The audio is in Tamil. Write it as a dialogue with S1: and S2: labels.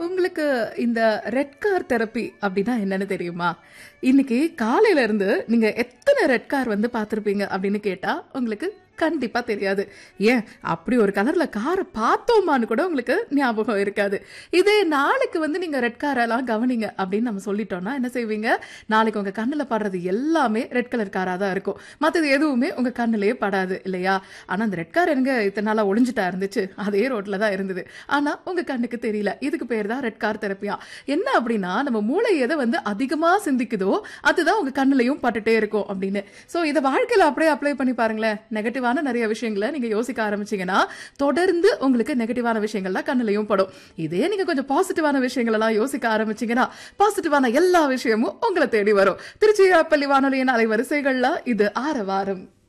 S1: உங்களுக்கு இந்த ரெட் கார் தெரப்பி அப்படின்னா என்னன்னு தெரியுமா இன்னைக்கு காலையில இருந்து நீங்க எத்தனை ரெட் கார் வந்து பார்த்திருப்பீங்க அப்படின்னு கேட்டா உங்களுக்கு கண்டிப்பா தெரியாது ஏன் அப்படி ஒரு கலர்ல காரை பார்த்தோமான்னு கூட உங்களுக்கு ஞாபகம் இருக்காது இதே நாளைக்கு வந்து நீங்க ரெட் காரெல்லாம் கவனிங்க அப்படின்னு நம்ம சொல்லிட்டோம்னா என்ன செய்வீங்க நாளைக்கு உங்க கண்ணுல படுறது எல்லாமே ரெட் கலர் காரா தான் இருக்கும் மற்றது எதுவுமே உங்க கண்ணுலயே படாது இல்லையா ஆனா அந்த ரெட் கார் எங்க இத்தனை நாளா ஒளிஞ்சுட்டா இருந்துச்சு அதே ரோட்ல தான் இருந்தது ஆனா உங்க கண்ணுக்கு தெரியல இதுக்கு பேர் தான் ரெட் கார் தெரப்பியா என்ன அப்படின்னா நம்ம மூளை எதை வந்து அதிகமா சிந்திக்குதோ அதுதான் உங்க கண்ணுலயும் பட்டுட்டே இருக்கும் அப்படின்னு சோ இதை வாழ்க்கையில அப்படியே அப்ளை பண்ணி பாருங்களேன் நெகட்டிவான நிறைய விஷயங்களை நீங்க யோசிக்க ஆரம்பிச்சீங்கன்னா தொடர்ந்து உங்களுக்கு நெகட்டிவான விஷயங்கள்லாம் கண்ணுலயும் படும் இதே நீங்க கொஞ்சம் பாசிட்டிவான விஷயங்கள் எல்லாம் யோசிக்க ஆரம்பிச்சீங்கன்னா பாசிட்டிவான எல்லா விஷயமும் உங்களை தேடி வரும் திருச்சிராப்பள்ளி வானொலியின் அலைவரிசைகள்ல இது ஆரவாரம்